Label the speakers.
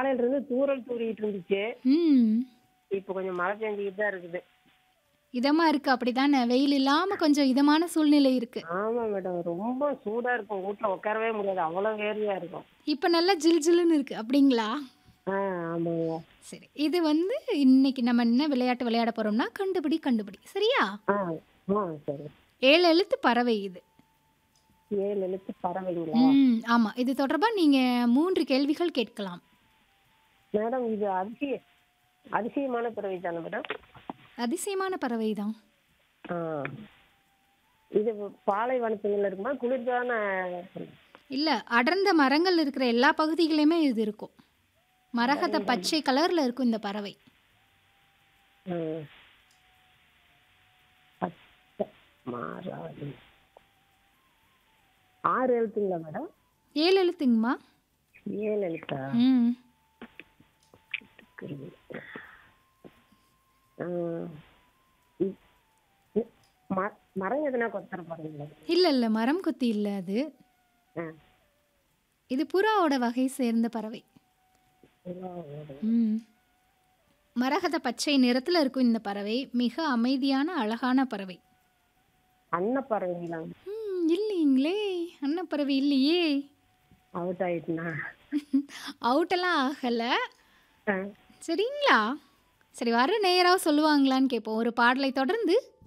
Speaker 1: காலையில இருந்து தூறல் தூறிட்டு இருந்துச்சு
Speaker 2: ம்
Speaker 1: இப்போ கொஞ்சம் மழை பெஞ்சுக்கிட்டு தான் இருக்குது
Speaker 2: இதமா இருக்கு அப்படிதானே வெயில் இல்லாம கொஞ்சம் இதமான சூழ்நிலை இருக்கு
Speaker 1: ஆமா மேடம் ரொம்ப சூடா இருக்கும் வீட்ல உட்காரவே முடியாது அவ்வளவு வேர்வையா இருக்கும்
Speaker 2: இப்ப நல்லா ஜில் ஜில்லுன்னு இருக்கு அப்படிங்களா
Speaker 1: ஆ ஆமாங்க
Speaker 2: சரி இது வந்து இன்னைக்கு நம்ம என்ன விளையாட்டு விளையாட போறோம்னா கண்டுபிடி கண்டுபிடி சரியா
Speaker 1: ஆ ஆ சரி
Speaker 2: ஏழு எழுத்து பறவை இது
Speaker 1: ஏழு எழுத்து பறவைங்களா
Speaker 2: ம் ஆமா இது தொடர்பா நீங்க மூன்று கேள்விகள் கேட்கலாம்
Speaker 1: மேடம் இது அதிசய அதிசயமான பறவை தானே மேடம்
Speaker 2: அதிசயமான பறவை தான்
Speaker 1: ஆ இது பாலைவனத்துல இருக்குமா குளிர்தான
Speaker 2: இல்ல அடர்ந்த மரங்கள் இருக்கிற எல்லா பகுதிகளையுமே இது இருக்கும் மரகத பச்சை கலர்ல இருக்கும் இந்த பறவை
Speaker 1: ம். பச்சை மாறாது ஆறு எழுத்துங்களா மேடம்
Speaker 2: ஏழு எழுத்துங்கம்மா
Speaker 1: ஏழு எழுத்தா
Speaker 2: ம்
Speaker 1: ஆ. இ- இ- ம- மரம் எதுனா கொத்தர பாருங்களா
Speaker 2: இல்ல இல்ல மரம் கொத்தி இல்ல அது
Speaker 1: ஆ.
Speaker 2: இது புறாவோட வகை சேர்ந்த பறவை ம் மரகத பச்சை நிறத்துல இருக்கும் இந்த பறவை மிக அமைதியான அழகான பறவை
Speaker 1: அன்னப்பறவைங்களா
Speaker 2: ம் இல்லைங்களே அன்னப்பறவை இல்லையே
Speaker 1: அவுட் ஆயிட்டுனா
Speaker 2: அவுட்டெல்லாம் ஆகல
Speaker 1: ஆ.
Speaker 2: சரிங்களா சரி வர நேராக சொல்லுவாங்களான்னு கேட்போம் ஒரு பாடலை தொடர்ந்து